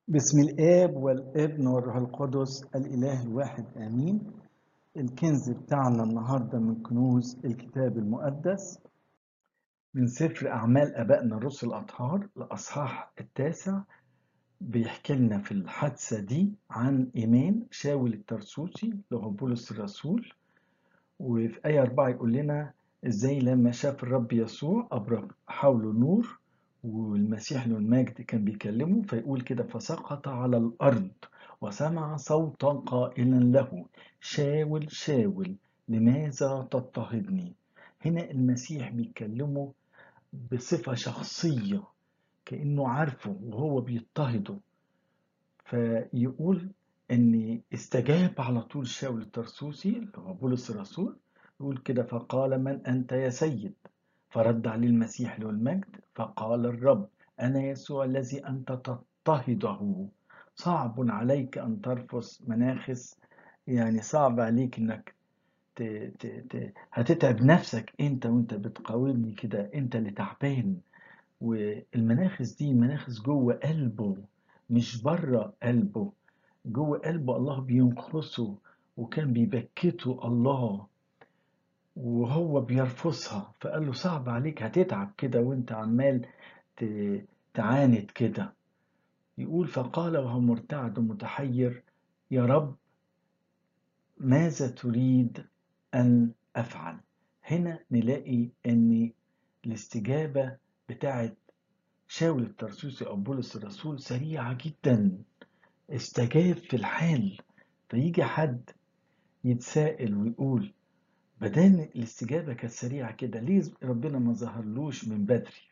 بسم الآب والابن والروح القدس الإله الواحد آمين الكنز بتاعنا النهاردة من كنوز الكتاب المقدس من سفر أعمال أبائنا الرسل الأطهار الأصحاح التاسع بيحكي لنا في الحادثة دي عن إيمان شاول الترسوسي اللي هو بولس الرسول وفي آية أربعة يقول لنا إزاي لما شاف الرب يسوع أبرق حوله نور والمسيح له المجد كان بيكلمه فيقول كده فسقط على الأرض وسمع صوتا قائلا له شاول شاول لماذا تضطهدني هنا المسيح بيكلمه بصفة شخصية كأنه عارفه وهو بيضطهده فيقول ان استجاب على طول شاول الترسوسي اللي هو بولس الرسول يقول كده فقال من انت يا سيد فرد عليه المسيح له المجد فقال الرب انا يسوع الذي انت تضطهده صعب عليك ان ترفس مناخس يعني صعب عليك انك ت... ت... ت... هتتعب نفسك انت وانت بتقاومني كده انت اللي تعبان والمناخس دي مناخس جوه قلبه مش بره قلبه جوه قلبه الله بينخسه وكان بيبكته الله وهو بيرفضها فقال له صعب عليك هتتعب كده وانت عمال ت- تعاند كده يقول فقال وهو مرتعد ومتحير يا رب ماذا تريد أن أفعل هنا نلاقي أن الاستجابة بتاعت شاول الترسوسي أو بولس الرسول سريعة جدا استجاب في الحال فيجي حد يتساءل ويقول بدان الاستجابة كانت سريعة كده ليه ربنا ما ظهرلوش من بدري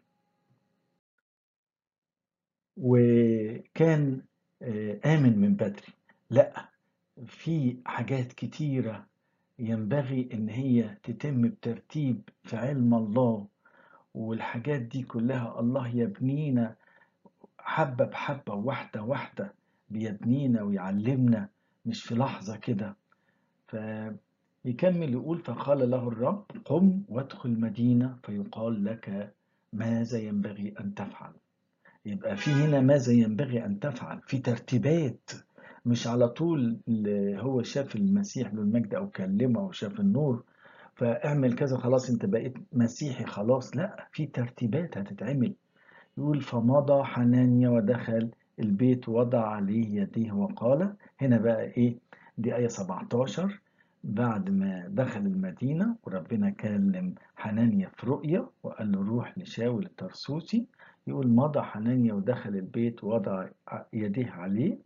وكان آه، آمن من بدري لا في حاجات كتيرة ينبغي إن هي تتم بترتيب في علم الله والحاجات دي كلها الله يبنينا حبة بحبة واحدة واحدة بيبنينا ويعلمنا مش في لحظة كده فيكمل يقول فقال له الرب قم وادخل المدينة فيقال لك ماذا ينبغي أن تفعل يبقى في هنا ماذا ينبغي أن تفعل في ترتيبات مش على طول اللي هو شاف المسيح له المجد أو كلمه أو شاف النور فاعمل كذا خلاص انت بقيت مسيحي خلاص لا في ترتيبات هتتعمل يقول فمضى حنانيا ودخل البيت وضع عليه يديه وقال هنا بقى ايه دي آية 17 بعد ما دخل المدينة وربنا كلم حنانيا في رؤية وقال له روح لشاول الترسوسي يقول مضى حنانيا ودخل البيت ووضع يديه عليه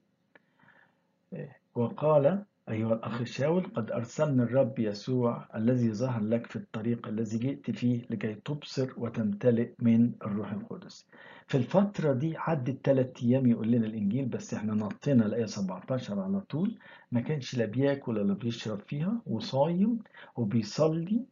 وقال أيها الأخ شاول قد أرسلني الرب يسوع الذي ظهر لك في الطريق الذي جئت فيه لكي تبصر وتمتلئ من الروح القدس في الفترة دي عدت ثلاث أيام يقول لنا الإنجيل بس إحنا نطينا الآية 17 على طول ما كانش لا بياكل ولا بيشرب فيها وصايم وبيصلي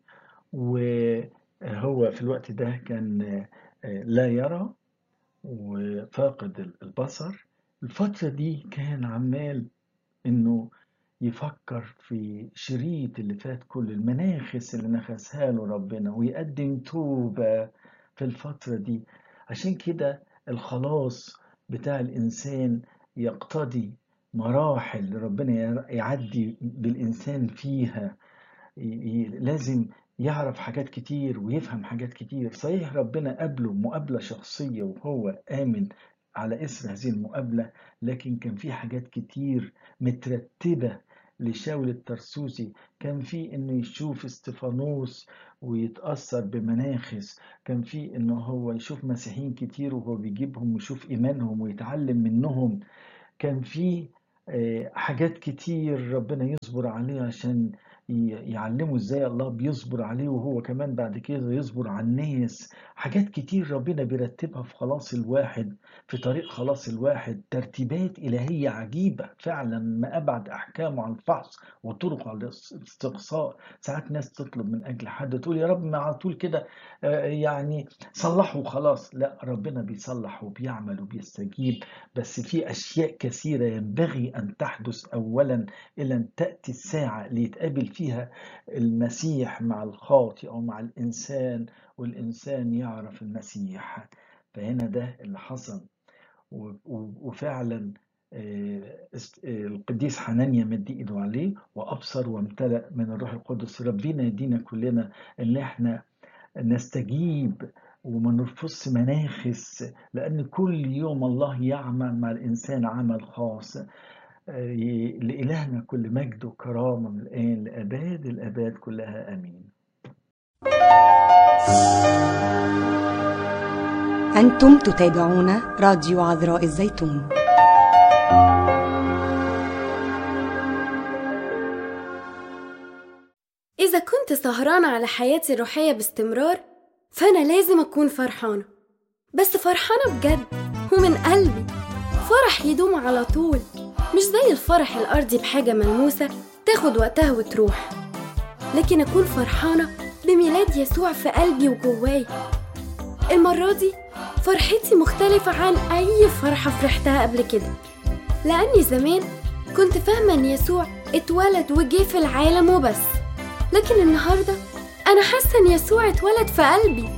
وهو في الوقت ده كان لا يرى وفاقد البصر الفترة دي كان عمال إنه يفكر في شريط اللي فات كل المناخس اللي نخسها له ربنا ويقدم توبة في الفترة دي عشان كده الخلاص بتاع الإنسان يقتضي مراحل ربنا يعدي بالإنسان فيها ي- ي- لازم يعرف حاجات كتير ويفهم حاجات كتير صحيح ربنا قابله مقابلة شخصية وهو آمن على إثر هذه المقابلة لكن كان في حاجات كتير مترتبة لشاول الترسوسي كان في انه يشوف استفانوس ويتأثر بمناخس كان في انه هو يشوف مسيحيين كتير وهو بيجيبهم ويشوف ايمانهم ويتعلم منهم كان في آه، حاجات كتير ربنا يصبر عليه عشان ي- يعلمه ازاي الله بيصبر عليه وهو كمان بعد كده يصبر على الناس حاجات كتير ربنا بيرتبها في خلاص الواحد في طريق خلاص الواحد ترتيبات إلهية عجيبة فعلا ما أبعد أحكامه عن الفحص وطرقه على الاستقصاء ساعات ناس تطلب من أجل حد تقول يا رب ما على طول كده آه، يعني صلحه خلاص لا ربنا بيصلح وبيعمل وبيستجيب بس في أشياء كثيرة ينبغي أن تحدث أولا إلى أن تأتي الساعة اللي يتقابل فيها المسيح مع الخاطئ أو مع الإنسان والإنسان يعرف المسيح فهنا ده اللي حصل و- و- وفعلا القديس حنانيا مد ايده عليه وابصر وامتلأ من الروح القدس ربنا يدينا كلنا ان احنا نستجيب وما نرفضش مناخس لان كل يوم الله يعمل مع الانسان عمل خاص لإلهنا كل مجد وكرامة من الآن لأباد الأباد كلها آمين أنتم تتابعون راديو عذراء الزيتون إذا كنت سهرانة على حياتي الروحية باستمرار فأنا لازم أكون فرحانة بس فرحانة بجد ومن قلبي فرح يدوم على طول مش زي الفرح الأرضي بحاجة ملموسة تاخد وقتها وتروح لكن أكون فرحانة بميلاد يسوع في قلبي وجواي المرة دي فرحتي مختلفة عن أي فرحة فرحتها قبل كده لأني زمان كنت فاهمة إن يسوع اتولد وجه في العالم وبس لكن النهاردة أنا حاسة إن يسوع اتولد في قلبي